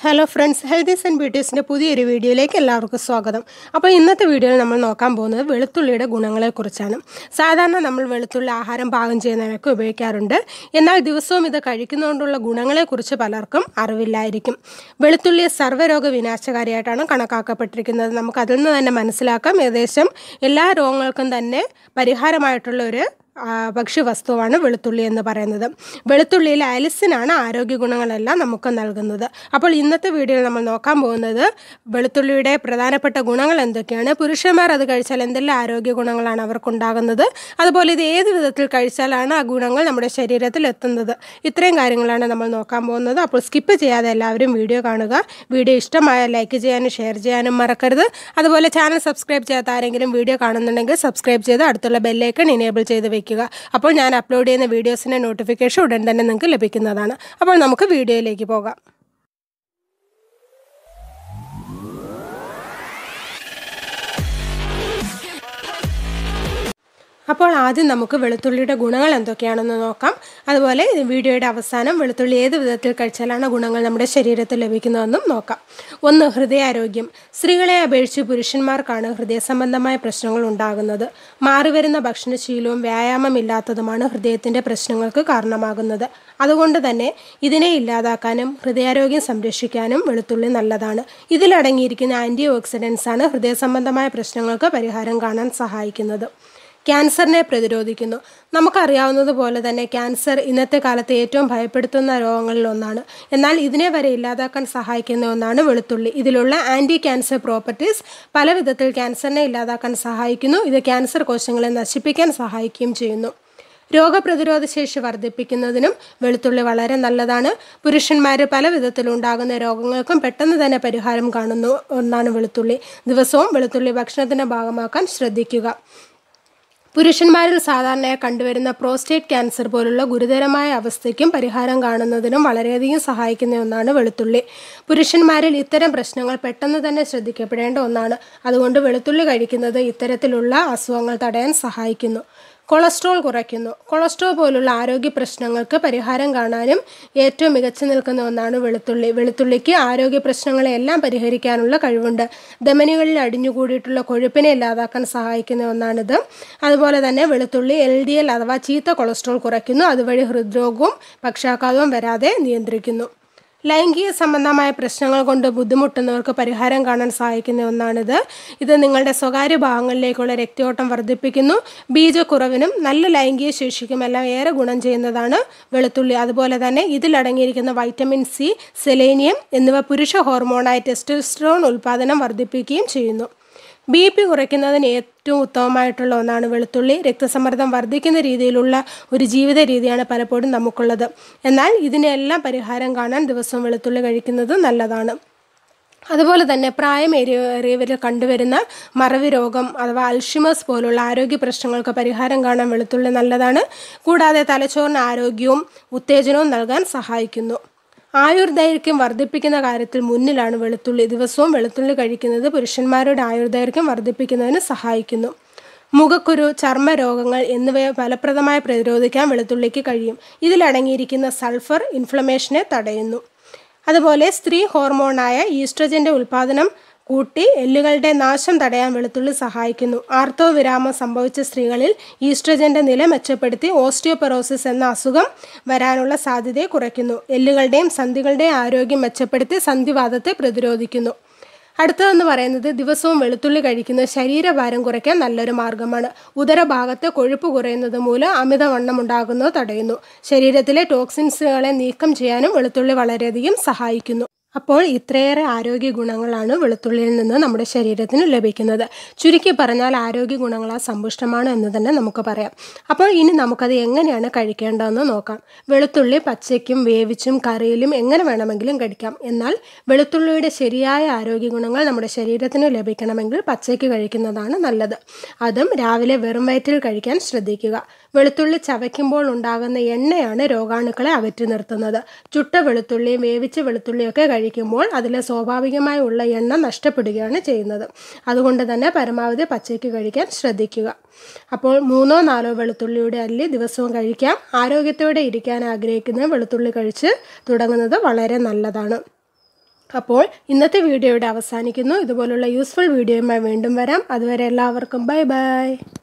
hello friends healthies and ബ്യൂട്ടീസിൻ്റെ പുതിയൊരു വീഡിയോയിലേക്ക് എല്ലാവർക്കും സ്വാഗതം അപ്പോൾ ഇന്നത്തെ വീഡിയോയിൽ നമ്മൾ നോക്കാൻ പോകുന്നത് വെളുത്തുള്ളിയുടെ ഗുണങ്ങളെക്കുറിച്ചാണ് സാധാരണ നമ്മൾ വെളുത്തുള്ളി ആഹാരം പാകം ചെയ്യുന്നതിനൊക്കെ ഉപയോഗിക്കാറുണ്ട് എന്നാൽ ദിവസവും ഇത് കഴിക്കുന്നതുകൊണ്ടുള്ള ഗുണങ്ങളെക്കുറിച്ച് പലർക്കും അറിവില്ലായിരിക്കും വെളുത്തുള്ളി സർവ്വരോഗ വിനാശകാരിയായിട്ടാണ് കണക്കാക്കപ്പെട്ടിരിക്കുന്നത് നമുക്ക് അതിൽ നിന്ന് തന്നെ മനസ്സിലാക്കാം ഏകദേശം എല്ലാ രോഗങ്ങൾക്കും തന്നെ പരിഹാരമായിട്ടുള്ള ഒരു ആ, ഭക്ഷ്യവസ്തുവാണ് വെളുത്തുള്ളി എന്ന് പറയുന്നത് വെളുത്തുള്ളിയിൽ അലിസിനാണ് ആരോഗ്യ ഗുണങ്ങളെല്ലാം നമുക്ക് നൽകുന്നത് അപ്പോൾ ഇന്നത്തെ വീഡിയോയിൽ നമ്മൾ നോക്കാൻ പോകുന്നത് വെളുത്തുള്ളിയുടെ പ്രധാനപ്പെട്ട ഗുണങ്ങൾ എന്തൊക്കെയാണ് പുരുഷന്മാർ അത് കഴിച്ചാൽ എന്തെല്ലാം ആരോഗ്യ ഗുണങ്ങളാണ് അവർക്കുണ്ടാകുന്നത് അതുപോലെ ഇത് ഏത് വിധത്തിൽ കഴിച്ചാലാണ് ആ ഗുണങ്ങൾ നമ്മുടെ ശരീരത്തിൽ എത്തുന്നത് ഇത്രയും കാര്യങ്ങളാണ് നമ്മൾ നോക്കാൻ പോകുന്നത് അപ്പോൾ സ്കിപ്പ് ചെയ്യാതെ എല്ലാവരും വീഡിയോ കാണുക വീഡിയോ ഇഷ്ടമായ ലൈക്ക് ചെയ്യാനും ഷെയർ ചെയ്യാനും മറക്കരുത് അതുപോലെ ചാനൽ സബ്സ്ക്രൈബ് ചെയ്യാത്ത ആരെങ്കിലും വീഡിയോ കാണുന്നുണ്ടെങ്കിൽ സബ്സ്ക്രൈബ് ചെയ്ത് അടുത്തുള്ള ബെല്ലൈക്കൺ ഇനേബിൾ ചെയ്ത് വെക്കുക അപ്പോൾ ഞാൻ അപ്ലോഡ് ചെയ്യുന്ന വീഡിയോസിൻ്റെ നോട്ടിഫിക്കേഷൻ ഉടൻ തന്നെ നിങ്ങൾക്ക് ലഭിക്കുന്നതാണ് അപ്പോൾ നമുക്ക് വീഡിയോയിലേക്ക് പോകാം അപ്പോൾ ആദ്യം നമുക്ക് വെളുത്തുള്ളിയുടെ ഗുണങ്ങൾ എന്തൊക്കെയാണെന്ന് നോക്കാം അതുപോലെ ഈ വീഡിയോയുടെ അവസാനം വെളുത്തുള്ളി ഏത് വിധത്തിൽ കഴിച്ചാലാണ് ഗുണങ്ങൾ നമ്മുടെ ശരീരത്തിൽ ലഭിക്കുന്നതെന്നും നോക്കാം ഒന്ന് ഹൃദയാരോഗ്യം സ്ത്രീകളെ അപേക്ഷിച്ച് പുരുഷന്മാർക്കാണ് ഹൃദയ സംബന്ധമായ പ്രശ്നങ്ങൾ ഉണ്ടാകുന്നത് മാറിവരുന്ന ഭക്ഷണശീലവും വ്യായാമമില്ലാത്തതുമാണ് ഹൃദയത്തിൻ്റെ പ്രശ്നങ്ങൾക്ക് കാരണമാകുന്നത് അതുകൊണ്ട് തന്നെ ഇതിനെ ഇല്ലാതാക്കാനും ഹൃദയാരോഗ്യം സംരക്ഷിക്കാനും വെളുത്തുള്ളി നല്ലതാണ് ഇതിലടങ്ങിയിരിക്കുന്ന ആൻറ്റി ഓക്സിഡൻസ് ആണ് ഹൃദയ സംബന്ധമായ പ്രശ്നങ്ങൾക്ക് പരിഹാരം കാണാൻ സഹായിക്കുന്നത് ക്യാൻസറിനെ പ്രതിരോധിക്കുന്നു നമുക്കറിയാവുന്നതുപോലെ തന്നെ ക്യാൻസർ ഇന്നത്തെ കാലത്ത് ഏറ്റവും ഭയപ്പെടുത്തുന്ന രോഗങ്ങളിൽ ഒന്നാണ് എന്നാൽ ഇതിനെ വരെ ഇല്ലാതാക്കാൻ സഹായിക്കുന്ന ഒന്നാണ് വെളുത്തുള്ളി ഇതിലുള്ള ആൻറ്റി ക്യാൻസർ പ്രോപ്പർട്ടീസ് പല വിധത്തിൽ ക്യാൻസറിനെ ഇല്ലാതാക്കാൻ സഹായിക്കുന്നു ഇത് ക്യാൻസർ കോശങ്ങളെ നശിപ്പിക്കാൻ സഹായിക്കുകയും ചെയ്യുന്നു രോഗപ്രതിരോധ ശേഷി വർദ്ധിപ്പിക്കുന്നതിനും വെളുത്തുള്ളി വളരെ നല്ലതാണ് പുരുഷന്മാർ പല വിധത്തിലുണ്ടാകുന്ന രോഗങ്ങൾക്കും പെട്ടെന്ന് തന്നെ പരിഹാരം കാണുന്നു ഒന്നാണ് വെളുത്തുള്ളി ദിവസവും വെളുത്തുള്ളി ഭക്ഷണത്തിൻ്റെ ഭാഗമാക്കാൻ ശ്രദ്ധിക്കുക പുരുഷന്മാരിൽ സാധാരണയായി കണ്ടുവരുന്ന പ്രോസ്റ്റേറ്റ് ക്യാൻസർ പോലുള്ള ഗുരുതരമായ അവസ്ഥയ്ക്കും പരിഹാരം കാണുന്നതിനും വളരെയധികം സഹായിക്കുന്ന ഒന്നാണ് വെളുത്തുള്ളി പുരുഷന്മാരിൽ ഇത്തരം പ്രശ്നങ്ങൾ പെട്ടെന്ന് തന്നെ ശ്രദ്ധിക്കപ്പെടേണ്ട ഒന്നാണ് അതുകൊണ്ട് വെളുത്തുള്ളി കഴിക്കുന്നത് ഇത്തരത്തിലുള്ള അസുഖങ്ങൾ തടയാൻ സഹായിക്കുന്നു കൊളസ്ട്രോൾ കുറയ്ക്കുന്നു കൊളസ്ട്രോൾ പോലുള്ള ആരോഗ്യ പ്രശ്നങ്ങൾക്ക് പരിഹാരം കാണാനും ഏറ്റവും മികച്ചു നിൽക്കുന്ന ഒന്നാണ് വെളുത്തുള്ളി വെളുത്തുള്ളിക്ക് ആരോഗ്യ പ്രശ്നങ്ങളെല്ലാം പരിഹരിക്കാനുള്ള കഴിവുണ്ട് ധമനികളിൽ അടിഞ്ഞുകൂടിയിട്ടുള്ള കൊഴുപ്പിനെ ഇല്ലാതാക്കാൻ സഹായിക്കുന്ന ഒന്നാണിത് അതുപോലെ തന്നെ വെളുത്തുള്ളി എൽ ഡി എൽ അഥവാ ചീത്ത കൊളസ്ട്രോൾ കുറയ്ക്കുന്നു അതുവഴി ഹൃദ്രോഗവും പക്ഷാഘാതവും വരാതെ നിയന്ത്രിക്കുന്നു ലൈംഗിക സംബന്ധമായ പ്രശ്നങ്ങൾ കൊണ്ട് ബുദ്ധിമുട്ടുന്നവർക്ക് പരിഹാരം കാണാൻ സഹായിക്കുന്ന ഒന്നാണിത് ഇത് നിങ്ങളുടെ സ്വകാര്യ ഭാഗങ്ങളിലേക്കുള്ള രക്തയോട്ടം വർദ്ധിപ്പിക്കുന്നു ബീജക്കുറവിനും നല്ല ലൈംഗിക ശേഷിക്കുമെല്ലാം ഏറെ ഗുണം ചെയ്യുന്നതാണ് വെളുത്തുള്ളി അതുപോലെ തന്നെ ഇതിലടങ്ങിയിരിക്കുന്ന വൈറ്റമിൻ സി സെലേനിയം എന്നിവ പുരുഷ ഹോർമോണായ ടെസ്റ്റോസ്റ്ററോൺ ഉൽപ്പാദനം വർദ്ധിപ്പിക്കുകയും ചെയ്യുന്നു ബി പി കുറയ്ക്കുന്നതിന് ഏറ്റവും ഉത്തമമായിട്ടുള്ള ഒന്നാണ് വെളുത്തുള്ളി രക്തസമ്മർദ്ദം വർദ്ധിക്കുന്ന രീതിയിലുള്ള ഒരു ജീവിത രീതിയാണ് പലപ്പോഴും നമുക്കുള്ളത് എന്നാൽ ഇതിനെല്ലാം പരിഹാരം കാണാൻ ദിവസവും വെളുത്തുള്ളി കഴിക്കുന്നത് നല്ലതാണ് അതുപോലെ തന്നെ പ്രായമേറിയവരിൽ കണ്ടുവരുന്ന മറവി രോഗം അഥവാ അൽഷിമസ് പോലുള്ള ആരോഗ്യ പ്രശ്നങ്ങൾക്ക് പരിഹാരം കാണാൻ വെളുത്തുള്ളി നല്ലതാണ് കൂടാതെ തലച്ചോറിന് ആരോഗ്യവും ഉത്തേജനവും നൽകാൻ സഹായിക്കുന്നു ആയുർദൈർഘ്യം വർദ്ധിപ്പിക്കുന്ന കാര്യത്തിൽ മുന്നിലാണ് വെളുത്തുള്ളി ദിവസവും വെളുത്തുള്ളി കഴിക്കുന്നത് പുരുഷന്മാരുടെ ആയുർദൈർഘ്യം വർദ്ധിപ്പിക്കുന്നതിന് സഹായിക്കുന്നു മുഖക്കുരു ചർമ്മ രോഗങ്ങൾ എന്നിവയെ ഫലപ്രദമായി പ്രതിരോധിക്കാൻ വെളുത്തുള്ളിക്ക് കഴിയും ഇതിലടങ്ങിയിരിക്കുന്ന സൾഫർ ഇൻഫ്ലമേഷനെ തടയുന്നു അതുപോലെ സ്ത്രീ ഹോർമോണായ ഈസ്ട്രജൻ്റെ ഉൽപ്പാദനം കൂട്ടി എല്ലുകളുടെ നാശം തടയാൻ വെളുത്തുള്ളി സഹായിക്കുന്നു ആർത്തവ വിരാമം സംഭവിച്ച സ്ത്രീകളിൽ ഈസ്ട്രജന്റെ നില മെച്ചപ്പെടുത്തി ഓസ്റ്റിയോപെറോസിസ് എന്ന അസുഖം വരാനുള്ള സാധ്യതയെ കുറയ്ക്കുന്നു എല്ലുകളുടെയും സന്ധികളുടെയും ആരോഗ്യം മെച്ചപ്പെടുത്തി സന്ധിവാദത്തെ പ്രതിരോധിക്കുന്നു അടുത്തതെന്ന് പറയുന്നത് ദിവസവും വെളുത്തുള്ളി കഴിക്കുന്നത് ശരീരഭാരം കുറയ്ക്കാൻ നല്ലൊരു മാർഗമാണ് ഉദരഭാഗത്ത് കൊഴുപ്പ് കുറയുന്നത് മൂലം അമിതവണ്ണം ഉണ്ടാകുന്നത് തടയുന്നു ശരീരത്തിലെ ടോക്സിൻസുകളെ നീക്കം ചെയ്യാനും വെളുത്തുള്ളി വളരെയധികം സഹായിക്കുന്നു അപ്പോൾ ഇത്രയേറെ ആരോഗ്യ ഗുണങ്ങളാണ് വെളുത്തുള്ളിയിൽ നിന്ന് നമ്മുടെ ശരീരത്തിന് ലഭിക്കുന്നത് ചുരുക്കി പറഞ്ഞാൽ ആരോഗ്യ ഗുണങ്ങളാൽ സമ്പുഷ്ടമാണ് എന്ന് തന്നെ നമുക്ക് പറയാം അപ്പോൾ ഇനി നമുക്കത് എങ്ങനെയാണ് കഴിക്കേണ്ടതെന്ന് നോക്കാം വെളുത്തുള്ളി പച്ചയ്ക്കും വേവിച്ചും കറിയിലും എങ്ങനെ വേണമെങ്കിലും കഴിക്കാം എന്നാൽ വെളുത്തുള്ളിയുടെ ശരിയായ ആരോഗ്യ ഗുണങ്ങൾ നമ്മുടെ ശരീരത്തിന് ലഭിക്കണമെങ്കിൽ പച്ചയ്ക്ക് കഴിക്കുന്നതാണ് നല്ലത് അതും രാവിലെ വെറും വയറ്റിൽ കഴിക്കാൻ ശ്രദ്ധിക്കുക വെളുത്തുള്ളി ചവയ്ക്കുമ്പോൾ ഉണ്ടാകുന്ന എണ്ണയാണ് രോഗാണുക്കളെ അകറ്റി നിർത്തുന്നത് ചുട്ട വെളുത്തുള്ളിയും വേവിച്ച വെളുത്തുള്ളിയൊക്കെ കഴിക്കുമ്പോൾ അതിലെ സ്വാഭാവികമായി ഉള്ള എണ്ണ നഷ്ടപ്പെടുകയാണ് ചെയ്യുന്നത് അതുകൊണ്ട് തന്നെ പരമാവധി പച്ചയ്ക്ക് കഴിക്കാൻ ശ്രദ്ധിക്കുക അപ്പോൾ മൂന്നോ നാലോ വെളുത്തുള്ളിയുടെ അല്ലി ദിവസവും കഴിക്കാം ആരോഗ്യത്തോടെ ഇരിക്കാൻ ആഗ്രഹിക്കുന്ന വെളുത്തുള്ളി കഴിച്ച് തുടങ്ങുന്നത് വളരെ നല്ലതാണ് അപ്പോൾ ഇന്നത്തെ വീഡിയോ ഇവിടെ അവസാനിക്കുന്നു ഇതുപോലുള്ള യൂസ്ഫുൾ വീഡിയോയുമായി വീണ്ടും വരാം അതുവരെ എല്ലാവർക്കും ബൈ ബൈ